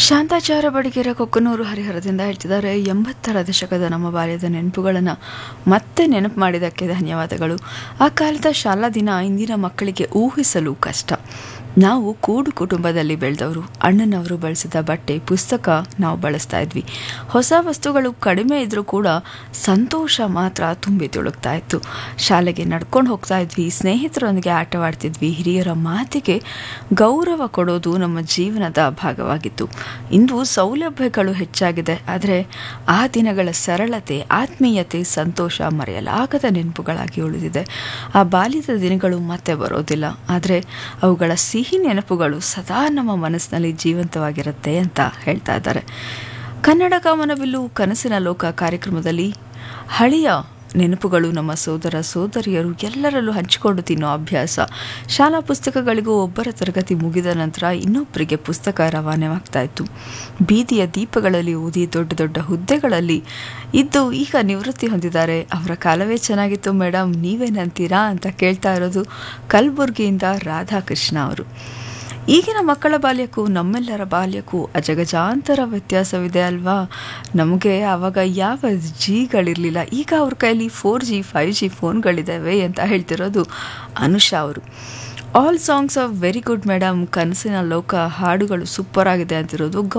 ಶಾಂತಾಚಾರ ಬಡಿಗೆರೆ ಕೊಕ್ಕನೂರು ಹರಿಹರದಿಂದ ಹೇಳ್ತಿದ್ದಾರೆ ಎಂಬತ್ತರ ದಶಕದ ನಮ್ಮ ಬಾಲ್ಯದ ನೆನಪುಗಳನ್ನು ಮತ್ತೆ ನೆನಪು ಮಾಡಿದ್ದಕ್ಕೆ ಧನ್ಯವಾದಗಳು ಆ ಕಾಲದ ಶಾಲಾ ದಿನ ಇಂದಿನ ಮಕ್ಕಳಿಗೆ ಊಹಿಸಲು ಕಷ್ಟ ನಾವು ಕೂಡು ಕುಟುಂಬದಲ್ಲಿ ಬೆಳೆದವರು ಅಣ್ಣನವರು ಬಳಸಿದ ಬಟ್ಟೆ ಪುಸ್ತಕ ನಾವು ಬಳಸ್ತಾ ಇದ್ವಿ ಹೊಸ ವಸ್ತುಗಳು ಕಡಿಮೆ ಇದ್ರೂ ಕೂಡ ಸಂತೋಷ ಮಾತ್ರ ತುಂಬಿ ತುಳುಕ್ತಾ ಇತ್ತು ಶಾಲೆಗೆ ನಡ್ಕೊಂಡು ಹೋಗ್ತಾ ಇದ್ವಿ ಸ್ನೇಹಿತರೊಂದಿಗೆ ಆಟವಾಡ್ತಿದ್ವಿ ಹಿರಿಯರ ಮಾತಿಗೆ ಗೌರವ ಕೊಡೋದು ನಮ್ಮ ಜೀವನದ ಭಾಗವಾಗಿತ್ತು ಇಂದು ಸೌಲಭ್ಯಗಳು ಹೆಚ್ಚಾಗಿದೆ ಆದರೆ ಆ ದಿನಗಳ ಸರಳತೆ ಆತ್ಮೀಯತೆ ಸಂತೋಷ ಮರೆಯಲಾಗದ ನೆನಪುಗಳಾಗಿ ಉಳಿದಿದೆ ಆ ಬಾಲ್ಯದ ದಿನಗಳು ಮತ್ತೆ ಬರೋದಿಲ್ಲ ಆದರೆ ಅವುಗಳ ಸಿಹಿ ನೆನಪುಗಳು ಸದಾ ನಮ್ಮ ಮನಸ್ಸಿನಲ್ಲಿ ಜೀವಂತವಾಗಿರುತ್ತೆ ಅಂತ ಹೇಳ್ತಾ ಇದ್ದಾರೆ ಕನ್ನಡ ಕಾಮನಬಿಲ್ಲು ಕನಸಿನ ಲೋಕ ಕಾರ್ಯಕ್ರಮದಲ್ಲಿ ಹಳೆಯ ನೆನಪುಗಳು ನಮ್ಮ ಸೋದರ ಸೋದರಿಯರು ಎಲ್ಲರಲ್ಲೂ ಹಂಚಿಕೊಂಡು ತಿನ್ನೋ ಅಭ್ಯಾಸ ಶಾಲಾ ಪುಸ್ತಕಗಳಿಗೂ ಒಬ್ಬರ ತರಗತಿ ಮುಗಿದ ನಂತರ ಇನ್ನೊಬ್ಬರಿಗೆ ಪುಸ್ತಕ ರವಾನೆವಾಗ್ತಾ ಇತ್ತು ಬೀದಿಯ ದೀಪಗಳಲ್ಲಿ ಓದಿ ದೊಡ್ಡ ದೊಡ್ಡ ಹುದ್ದೆಗಳಲ್ಲಿ ಇದ್ದು ಈಗ ನಿವೃತ್ತಿ ಹೊಂದಿದ್ದಾರೆ ಅವರ ಕಾಲವೇ ಚೆನ್ನಾಗಿತ್ತು ಮೇಡಮ್ ನೀವೇನಂತೀರಾ ಅಂತ ಕೇಳ್ತಾ ಇರೋದು ಕಲಬುರ್ಗಿಯಿಂದ ರಾಧಾಕೃಷ್ಣ ಅವರು ಈಗಿನ ಮಕ್ಕಳ ಬಾಲ್ಯಕ್ಕೂ ನಮ್ಮೆಲ್ಲರ ಬಾಲ್ಯಕ್ಕೂ ಅಜಗಜಾಂತರ ವ್ಯತ್ಯಾಸವಿದೆ ಅಲ್ವಾ ನಮಗೆ ಆವಾಗ ಯಾವ ಜಿಗಳಿರಲಿಲ್ಲ ಈಗ ಅವ್ರ ಕೈಲಿ ಫೋರ್ ಜಿ ಫೈವ್ ಜಿ ಫೋನ್ಗಳಿದ್ದಾವೆ ಅಂತ ಹೇಳ್ತಿರೋದು ಅನುಷಾ ಅವರು all songs of very good madam ಕನಸಿನ ಲೋಕ ಹಾಡುಗಳು ಸೂಪರ್ ಆಗಿದೆ ಅಂತಿರೋದು